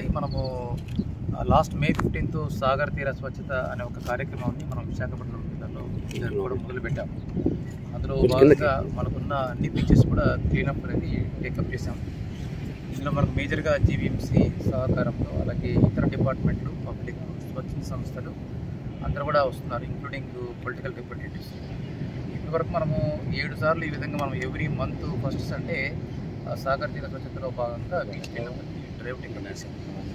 మనము last May fifteenth Sagar తీర స్వచ్ఛత అనే ఒక కార్యక్రమాన్ని మనం విశాఖపట్నం జిల్లాలో జరుపుకోవడం మొదలుపెట్టాము అందులో భాగంగా మనకున్న అన్ని బీచెస్ కూడా క్లీనప్ అనేది టేకప్ చేశాం ఇందులో మనకు మేజర్గా జీవీఎంసీ సహకారంతో అలాగే ఇతర డిపార్ట్మెంట్లు పబ్లిక్ స్వచ్ఛంద సంస్థలు అందరూ కూడా వస్తున్నారు ఇంక్లూడింగ్ పొలిటికల్ రిప్రజెంటేటివ్స్ ఇప్పటివరకు మనము ఏడు సార్లు ఈ విధంగా మనం ఎవ్రీ మంత్ ఫస్ట్ సండే ఆ, సాగర్ తీర స్వచ్ఛతలో భాగంగా బీచ్ క్లీనప్ డ్రైవ్ టేకప్ చేశాం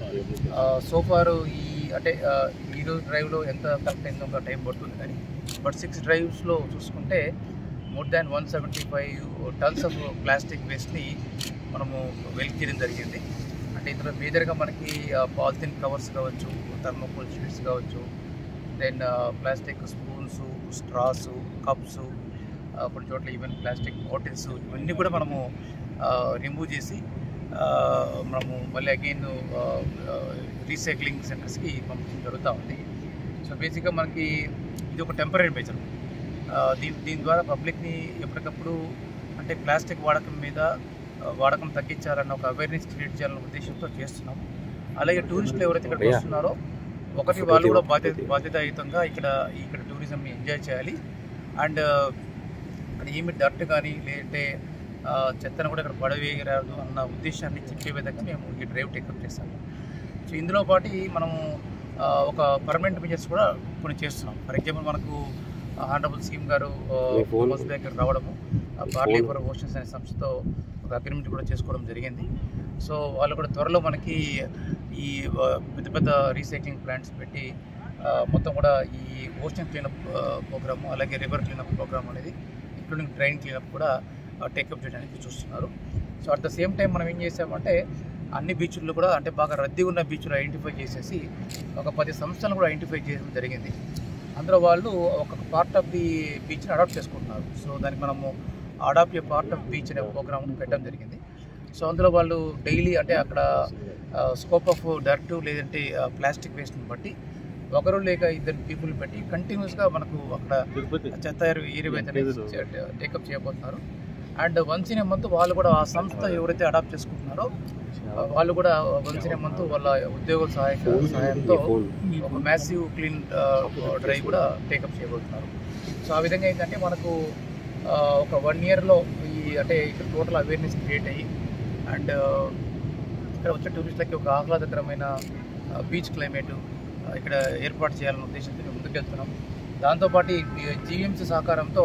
సో ఫార్ ఈ అంటే ఆ, ఈ రోజు డ్రైవ్లో ఎంత కరెక్ట్ అయిందో ఒక టైం పడుతుంది కానీ బట్ సిక్స్ డ్రైవ్స్లో చూసుకుంటే more than one seventy five tons of plastic వేస్ట్ని మనము వెలికియడం జరిగింది అంటే ఇందులో మేజర్గా మనకి పాలిథిన్ కవర్స్ కావచ్చు థర్మోకోల్ షీట్స్ కావచ్చు then plastic spoons straws cups కొన్ని చోట్ల ఈవెన్ ప్లాస్టిక్ బాటిల్స్ ఇవన్నీ కూడా మనము రిమూవ్ చేసి ఆ, మనము మళ్ళీ అగైన్ రీసైక్లింగ్ సెంటర్స్కి పంపించడం జరుగుతూ ఉంది సో బేసిక్గా మనకి ఇది ఒక టెంపరీ మెజర్ దీని దీని ద్వారా పబ్లిక్ని ఎప్పటికప్పుడు అంటే ప్లాస్టిక్ వాడకం మీద ఆ, వాడకం తగ్గించాలన్న ఒక అవేర్నెస్ క్రియేట్ చేయాలన్న ఉద్దేశంతో చేస్తున్నాము అలాగే టూరిస్టులు ఎవరైతే ఇక్కడికి వస్తున్నారో ఒకటి వాళ్ళు కూడా బాధ్యత బాధ్యతాయుతంగా ఇక్కడ ఇక్కడ టూరిజంని ఎంజాయ్ చేయాలి అండ్ ఇక్కడ ఏమి డర్ట్ కానీ లేదంటే ఆ, చెత్తను కూడా ఇక్కడ పడవేయరాదు అన్న ఉద్దేశాన్ని చెప్పే విధంగా మేము ఈ డ్రైవ్ టేకప్ చేస్తాము సో ఇందులో పాటు మనము ఆ, ఒక పర్మనెంట్ మెజర్స్ కూడా కొన్ని చేస్తున్నాం ఫర్ ఎగ్జాంపుల్ మనకు హానరబుల్ సీఎం గారు థామస్ దగ్గర రావడము బార్లీ ఫర్ ఓషన్స్ అనే సంస్థతో ఒక అగ్రిమెంట్ కూడా చేసుకోవడం జరిగింది సో వాళ్ళు కూడా త్వరలో మనకి ఈ ఆ, పెద్ద పెద్ద రీసైక్లింగ్ ప్లాంట్స్ పెట్టి ఆ, మొత్తం కూడా ఈ ఓషన్ క్లీనప్ ప్రోగ్రామ్ అలాగే రివర్ క్లీనప్ ప్రోగ్రామ్ అనేది ఇంక్లూడింగ్ డ్రైన్ క్లీనప్ కూడా టేకప్ చేయడానికి చూస్తున్నారు so at the same time మనం ఏం చేసామంటే అన్ని బీచ్ల్లో కూడా అంటే బాగా రద్దీ ఉన్న బీచ్లు ఐడెంటిఫై చేసేసి ఒక పది సంస్థలను కూడా ఐడెంటిఫై చేయడం జరిగింది అందులో వాళ్ళు ఒక పార్ట్ ఆఫ్ ది బీచ్ని అడాప్ట్ చేసుకుంటున్నారు సో దానికి మనము adopt a part of beach అనే ప్రోగ్రామ్ పెట్టడం జరిగింది సో అందులో వాళ్ళు డైలీ అంటే అక్కడ స్కోప్ ఆఫ్ డర్ట్ లేదంటే ప్లాస్టిక్ వేస్ట్ని బట్టి ఒకరు లేక ఇద్దరు పీపుల్ పెట్టి కంటిన్యూస్గా మనకు అక్కడ చెత్త ఏరివేత టేకప్ చేయబోతున్నారు అండ్ వన్స్ ఇన్ మంత్ వాళ్ళు కూడా ఆ సంస్థ ఎవరైతే అడాప్ట్ చేసుకుంటున్నారో వాళ్ళు కూడా వన్స్ ఇన్ మంత్ వాళ్ళ ఉద్యోగుల సహాయ సహాయంతో ఒక మ్యాసివ్ క్లీన్ డ్రైవ్ కూడా టేకప్ చేయబోతున్నారు సో ఆ విధంగా ఏంటంటే మనకు ఆ, ఒక వన్ ఇయర్లో ఈ అంటే ఇక్కడ టోటల్ అవేర్నెస్ క్రియేట్ అయ్యి అండ్ ఇక్కడ వచ్చే టూరిస్టులకి ఒక ఆహ్లాదకరమైన బీచ్ క్లైమేట్ ఇక్కడ ఏర్పాటు చేయాలనే ఉద్దేశంతో మేము ముందుకెళ్తున్నాం దాంతోపాటు జీఎంసీ సహకారంతో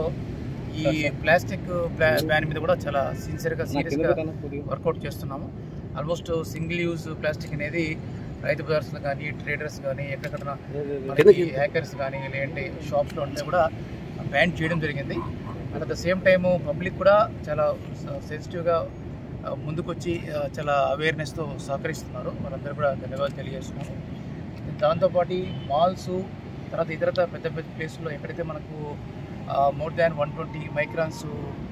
ఈ ప్లాస్టిక్ బ్యాన్ మీద కూడా చాలా సిన్సియర్గా సీరియస్గా వర్కౌట్ చేస్తున్నాము ఆల్మోస్ట్ సింగిల్ యూజ్ ప్లాస్టిక్ అనేది రైతు బజార్స్లో కానీ ట్రేడర్స్ కానీ ఎక్కడెక్కడ మనకి హ్యాకర్స్ కానీ లేదంటే షాప్స్లో ఉంటే కూడా బ్యాన్ చేయడం జరిగింది at the same time public కూడా చాలా సెన్సిటివ్గా ముందుకొచ్చి ఆ, చాలా అవేర్నెస్తో సహకరిస్తున్నారు వాళ్ళందరూ కూడా ధన్యవాదాలు తెలియజేస్తున్నాము దాంతోపాటు మాల్స్ తర్వాత ఇతరత పెద్ద పెద్ద ప్లేస్లో ఎక్కడైతే మనకు more than one twenty microns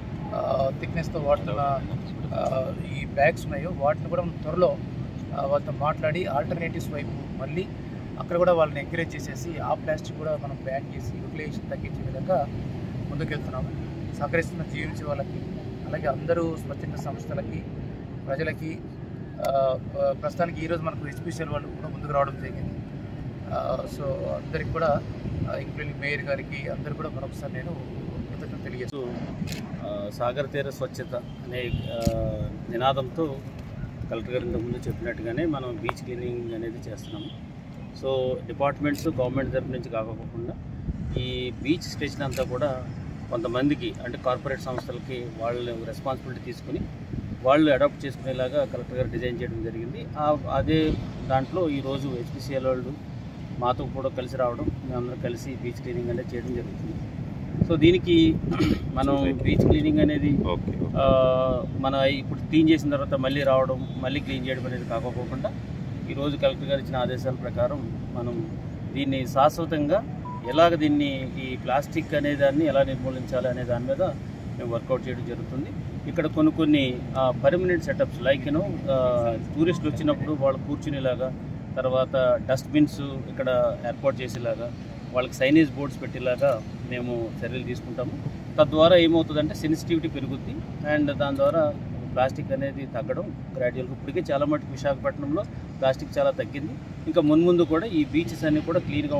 థిక్నెస్తో వాడుతున్న ఆ, ఈ బ్యాగ్స్ ఉన్నాయో వాటిని కూడా మనం త్వరలో ఆ, వాళ్ళతో మాట్లాడి ఆల్టర్నేటివ్స్ వైపు మళ్ళీ అక్కడ కూడా వాళ్ళని ఎంకరేజ్ చేసేసి ఆ ప్లాస్టిక్ కూడా మనం బ్యాన్ చేసి యూటిలైజేషన్ తగ్గించే విధంగా ముందుకెళ్తున్నాము సహకరిస్తున్న జీవించే వాళ్ళకి అలాగే అందరూ స్వచ్ఛంద సంస్థలకి ప్రజలకి ఆ, ఆ, ప్రస్తుతానికి ఈరోజు మనకు హెచ్పిసిఎల్ వాళ్ళు కూడా ముందుకు రావడం జరిగింది ఆ, సో అందరికి కూడా ఇంక్లూడింగ్ మేయర్ గారికి అందరు కూడా మరొకసారి నేను కృతజ్ఞత తెలియజేస్తాను ఆ, సాగర్ తీర స్వచ్ఛత అనే ఆ, నినాదంతో కలెక్టర్ గారు ఇంతకుముందు చెప్పినట్టుగానే మనం బీచ్ క్లీనింగ్ అనేది చేస్తున్నాము సో డిపార్ట్మెంట్స్ గవర్నమెంట్ తరపు నుంచి కాకపోకుండా ఈ బీచ్ స్టేషన్ అంతా కూడా కొంతమందికి అంటే కార్పొరేట్ సంస్థలకి వాళ్ళు రెస్పాన్సిబిలిటీ తీసుకుని వాళ్ళు అడాప్ట్ చేసుకునేలాగా కలెక్టర్ గారు డిజైన్ చేయడం జరిగింది ఆ- అదే దాంట్లో ఈరోజు హెచ్పిసిఎల్ వాళ్ళు మాతో కూడా కలిసి రావడం మేమందరం కలిసి బీచ్ క్లీనింగ్ అనేది చేయడం జరుగుతుంది సో దీనికి మనం బీచ్ క్లీనింగ్ అనేది ఆ, మన ఇప్పుడు క్లీన్ చేసిన తర్వాత మళ్ళీ రావడం మళ్ళీ క్లీన్ చేయడం అనేది కాకపోకుండా ఈరోజు కలెక్టర్ గారు ఇచ్చిన ఆదేశాల ప్రకారం మనం దీన్ని శాశ్వతంగా ఎలాగ దీన్ని ఈ ప్లాస్టిక్ అనే దాన్ని ఎలా నిర్మూలించాలి అనే దాని మీద మేము వర్కౌట్ చేయడం జరుగుతుంది ఇక్కడ కొన్ని కొన్ని పర్మనెంట్ సెటప్స్ లైక్ యూనో టూరిస్టులు వచ్చినప్పుడు వాళ్ళు కూర్చునేలాగా తర్వాత డస్ట్బిన్స్ ఇక్కడ ఏర్పాటు చేసేలాగా వాళ్ళకి సైనేజ్ బోర్డ్స్ పెట్టేలాగా మేము చర్యలు తీసుకుంటాము తద్వారా ఏమవుతుందంటే సెన్సిటివిటీ పెరుగుద్ది అండ్ దాని ద్వారా ప్లాస్టిక్ అనేది తగ్గడం గ్రాడ్యువల్గా ఇప్పటికే చాలా మటుకు విశాఖపట్నంలో ప్లాస్టిక్ చాలా తగ్గింది ఇంకా మున్ముందు కూడా ఈ బీచెస్ అన్నీ కూడా క్లీన్గా